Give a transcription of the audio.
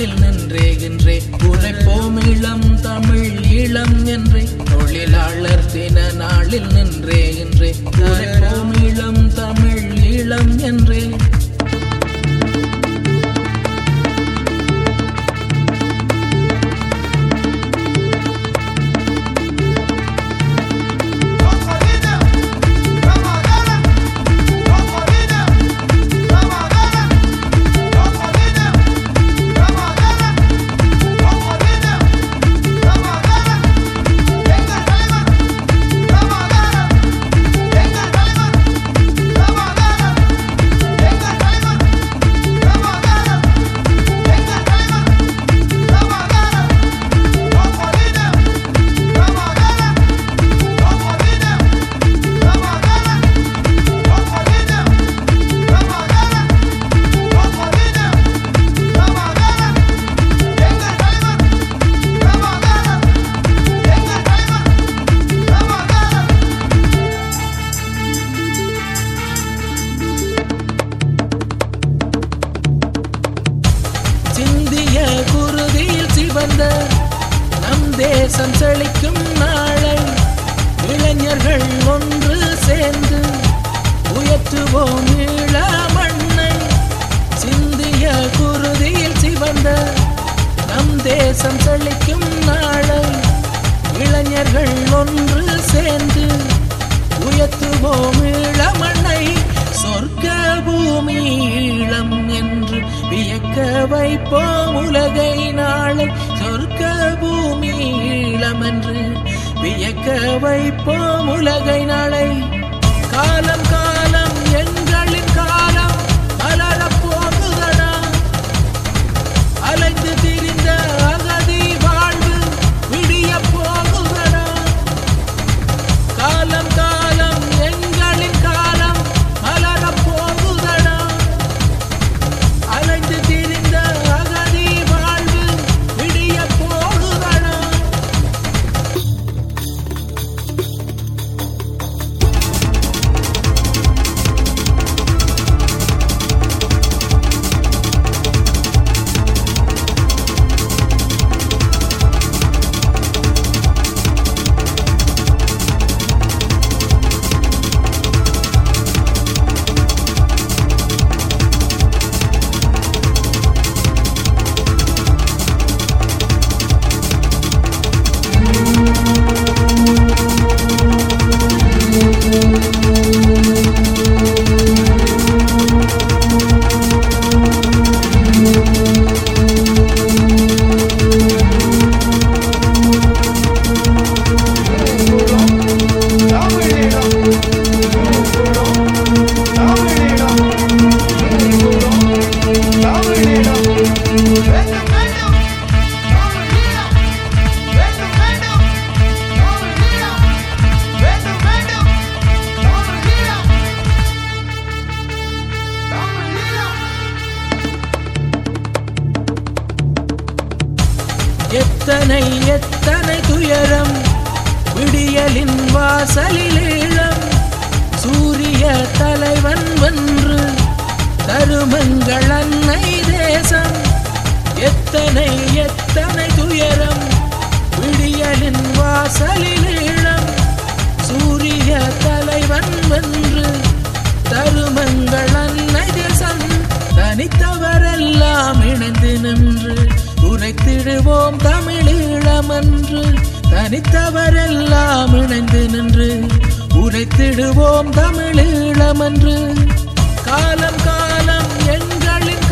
நாளில் நின்றேகின்றே உரைப்போம் இளம் தமிழ் ஈழம் என்றே தொழிலாளர் தின நாளில் நின்றேகின்றே உரைப்போம் இளம் தமிழ் ஈழம் என்றே சிந்திய குருதியில் சிவந்த நம் தேசம் செழிக்கும் நாளை இளைஞர்கள் ஒன்று சேர்ந்து உயர்த்துவோம் ஈழ மண்ணை சிந்திய குருதியில் சிவந்த நம் தேசம் செழிக்கும் நாளை இளைஞர்கள் ஒன்று சேர்ந்து உயர்த்துவோம் ஈழ மண்ணை சொர்க்க பூமி ஈழம் என்று வியக்க வைப்போம் உலகை நாளை சொர்க்க பூமி ஈழம் என்று வியக்க வைப்போம் உலகை நாளை காலம் காலம் எங்களின் காலம் மலரப் போகுதடா அலைந்து திரிந்த அகதி வாழ்வு விடியப் போகுதடா காலம் காலம் எங்களின் காலம் மலரப் போகுதடா அலைந்து திரிந்த அகதி வாழ்வு விடியப் போகுதடா எத்தனை எத்தனை துயரம் விடியலின் வாசலில் ஈழம் சூரிய தலைவன் வென்று தருமங்கள் அன்னை தேசம் எத்தனை எத்தனை துயரம் விடியலின் வாசலில் ஈழம் சூரிய தலைவன் வென்று தருமங்கள் அன்னை தேசம் தனித்தவரெல்லாம் இணைந்து நின்று உரைத்திடுவோம் தமிழீழமன்று தனித்தவரெல்லாம் இணைந்து நின்று உரைத்திடுவோம் தமிழீழமன்று காலம் காலம் எங்களின்